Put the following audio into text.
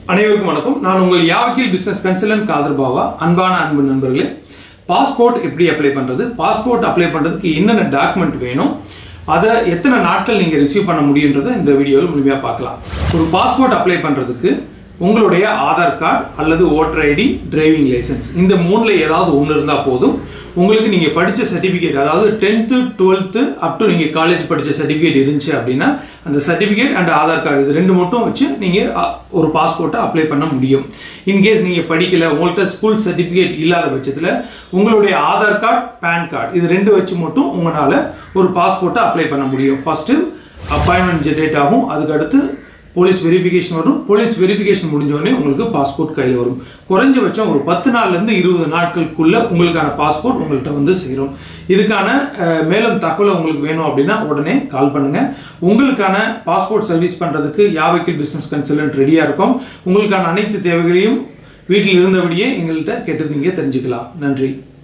அனைவருக்கும் வணக்கம் நான் உங்கள் யாவக்கில் பிசினஸ் கன்சல்டன்ட் காதர் பாவா அன்பான அன்பு நண்பர்களே பாஸ்போர்ட் எப்படி அப்ளை பண்றது பாஸ்போர்ட் அப்ளை பண்றதுக்கு என்னென்ன டாக்குமெண்ட் வேணும் அதை எத்தனை நாட்கள் நீங்க ரிசீவ் பண்ண முடியுன்றதை இந்த வீடியோவில் முழுமையாக பார்க்கலாம் ஒரு பாஸ்போர்ட் அப்ளை பண்றதுக்கு உங்களுடைய ஆதார் கார்டு அல்லது ஓட்டர் ஐடி டிரைவிங் லைசன்ஸ் இந்த மூணுல ஏதாவது ஒன்று இருந்தால் போதும் உங்களுக்கு நீங்கள் படித்த சர்டிஃபிகேட் அதாவது டென்த்து டுவெல்த்து அப் டு நீங்கள் காலேஜ் படித்த சர்டிஃபிகேட் இருந்துச்சு அப்படின்னா அந்த சர்டிஃபிகேட் அண்ட் ஆதார் கார்டு இது ரெண்டு மட்டும் வச்சு நீங்கள் ஒரு பாஸ்போர்ட்டை அப்ளை பண்ண முடியும் இன்கேஸ் நீங்கள் படிக்கல உங்கள்கிட்ட ஸ்கூல் சர்டிஃபிகேட் இல்லாத பட்சத்தில் உங்களுடைய ஆதார் கார்டு பேன் கார்டு இது ரெண்டு வச்சு மட்டும் உங்களால் ஒரு பாஸ்போர்ட்டை அப்ளை பண்ண முடியும் ஃபஸ்ட்டு அப்பாயின்மெண்ட் ஜென்ரேட் ஆகும் அதுக்கு அடுத்து போலீஸ் வெரிஃபிகேஷன் வரும் போலீஸ் வெரிஃபிகேஷன் முடிஞ்ச உடனே உங்களுக்கு பாஸ்போர்ட் கையில் வரும் குறைஞ்சபட்சம் ஒரு பத்து நாள்லேருந்து இருபது நாட்களுக்குள்ள உங்களுக்கான பாஸ்போர்ட் உங்கள்கிட்ட வந்து சேரும் இதுக்கான அஹ், மேலும் தகவல் உங்களுக்கு வேணும் அப்படின்னா உடனே கால் பண்ணுங்க உங்களுக்கான பாஸ்போர்ட் சர்வீஸ் பண்றதுக்கு யாவைக்கில் பிசினஸ் கன்சல்டன்ட் ரெடியா இருக்கும் உங்களுக்கான அனைத்து தேவைகளையும் வீட்டில் இருந்தபடியே எங்கள்கிட்ட கேட்டு நீங்க தெரிஞ்சுக்கலாம் நன்றி